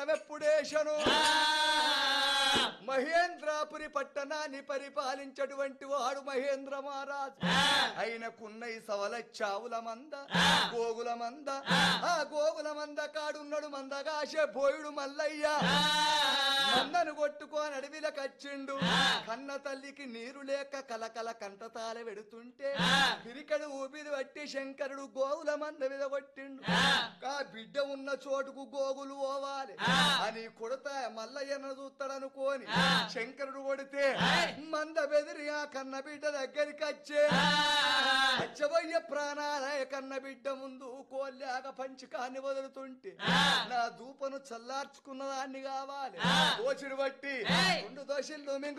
ఎప్పుడేశను మహేంద్రాపురి పట్టణాన్ని పరిపాలించటువంటి వాడు మహేంద్ర మహారాజు ఆయనకున్న ఈ సవల చావుల మంద గోగుల మంద ఆ గోగుల మంద కాడున్నాడు మందగాశ బోయుడు మల్లయ్య మందను కొట్టుకొని అడవిల కచ్చిండు కన్న తల్లికి నీరు లేక కలకల కంటతాల వెడుతుంటే పిరికడు ఊపిరి పట్టి శంకరుడు గోగుల మంద మీద కొట్టిండు ఆ బిడ్డ ఉన్న చోటుకు గోగులు పోవాలి అని కొడతా మల్లయ్యను చూస్తాడనుకోని శంకరుడు కొడితే మంద బెదిరి ఆ కన్న బిడ్డ దగ్గరికి వచ్చే అచ్చబోయ్య ప్రాణాలయ కన్న బిడ్డ ముందు కోల్లాగ పంచకాన్ని వదులుతుంటే నా దూపను చల్లార్చుకున్న దాన్ని కావాలి దోచిడు బట్టి రెండు దోషులు